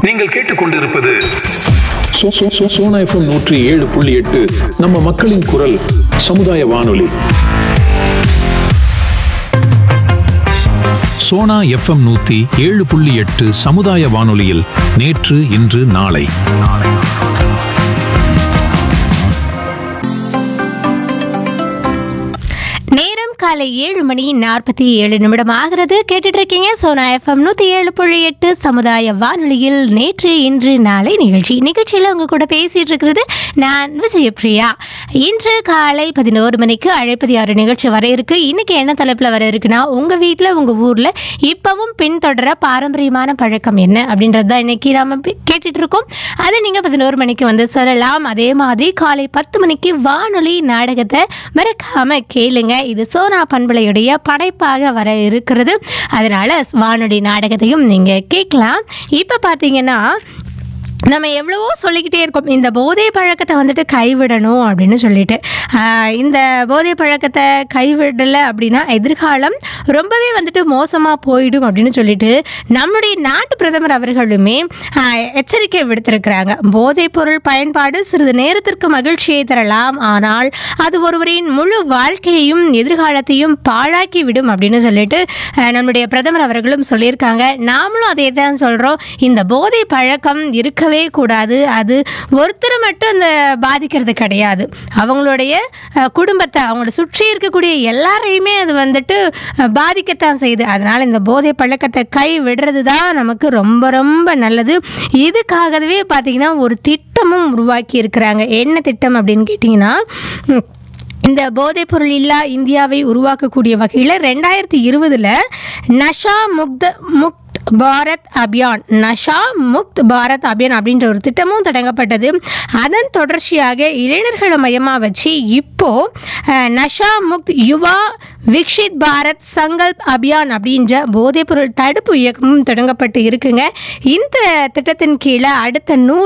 நீங்கள் கேட்டுக்கொண்டிருப்பது சோ- சோ- சோ- சோனா எஃப்எம் நூற்றி ஏழு புள்ளி எட்டு நம்ம மக்களின் குரல் சமுதாய வானொலி சோனா எஃப்எம் நூத்தி ஏழு புள்ளி எட்டு சமுதாய வானொலியில் நேற்று இன்று நாளை நேரம் காலை ஏழு மணி நாற்பத்தி ஏழு நிமிடம் ஆகிறது கேட்டுட்டு இருக்கீங்க சோனா எஃப்எம் நூற்றி ஏழு புள்ளி எட்டு சமுதாய வானொலியில் நேற்று இன்று நாளை நிகழ்ச்சி நிகழ்ச்சியில் உங்க கூட பேசிட்டு இருக்கிறது நான் விஜயபிரியா இன்று காலை பதினோரு மணிக்கு அழைப்பது யாரு நிகழ்ச்சி வர இருக்கு இன்னைக்கு என்ன தலைப்பில் வர இருக்குன்னா உங்க வீட்டில் உங்க ஊரில் இப்பவும் பின்தொடர பாரம்பரியமான பழக்கம் என்ன அப்படின்றது தான் இன்னைக்கு நாம பி- கேட்டுட்டு இருக்கோம் அதை நீங்க பதினோரு மணிக்கு வந்து சொல்லலாம் அதே மாதிரி காலை பத்து மணிக்கு வானொலி நாடகத்தை மறக்காம கேளுங்க இது சோனா பண்பலையுடைய படைப்பாக வர இருக்கிறது அதனால வானொலி நாடகத்தையும் நீங்க கேட்கலாம் இப்போ பார்த்தீங்கன்னா நம்ம எவ்வளவோ சொல்லிக்கிட்டே இருக்கோம் இந்த போதை பழக்கத்தை வந்துட்டு கைவிடணும் அப்படின்னு சொல்லிட்டு ஆஹ் இந்த போதை பழக்கத்தை கைவிடலை அப்படின்னா எதிர்காலம் ரொம்பவே வந்துட்டு மோசமாக போயிடும் அப்படின்னு சொல்லிட்டு நம்முடைய நாட்டு பிரதமர் அவர்களுமே ஆஹ் எச்சரிக்கை விடுத்திருக்கிறாங்க போதைப் பொருள் பயன்பாடு சிறிது நேரத்திற்கு மகிழ்ச்சியை தரலாம் ஆனால் அது ஒருவரின் முழு வாழ்க்கையையும் எதிர்காலத்தையும் பாழாக்கி விடும் அப்படின்னு சொல்லிட்டு ஆஹ் நம்முடைய பிரதமர் அவர்களும் சொல்லியிருக்காங்க நாமளும் அதே தான் சொல்கிறோம் இந்த போதை பழக்கம் இருக்கவே கூடாது அது ஒருத்தர் மட்டும் அந்த பாதிக்கிறது கிடையாது அவங்களுடைய அஹ், குடும்பத்தை அவங்கள சுற்றி இருக்கக்கூடிய எல்லாரையுமே அது வந்துட்டு அஹ், பாதிக்கத்தான் செய்யுது அதனால் இந்த போதை பழக்கத்தை கை விடுறது தான் நமக்கு ரொம்ப ரொம்ப நல்லது இதுக்காகவே பார்த்தீங்கன்னா ஒரு திட்டமும் உருவாக்கி இருக்கிறாங்க என்ன திட்டம் அப்படின்னு கேட்டிங்கன்னா ம், இந்த போதைப்பொருள் இல்லா இந்தியாவை உருவாக்கக்கூடிய வகையில் ரெண்டாயிரத்தி இருபதில் நஷா முக்த முக்த் பாரத் அபியான் நஷா முக்த் பாரத் அபியான் அப்படின்ற ஒரு திட்டமும் தொடங்கப்பட்டது அதன் தொடர்ச்சியாக இளைஞர்களை மையமாக வச்சு இப்போ அஹ், நஷா முக்த் யுவா விக்ஷித் பாரத் சங்கல்ப் அபியான் அப்படின்ற போதைப்பொருள் தடுப்பு இயக்கமும் தொடங்கப்பட்டு இருக்குங்க இந்த திட்டத்தின் கீழே அடுத்த நூறு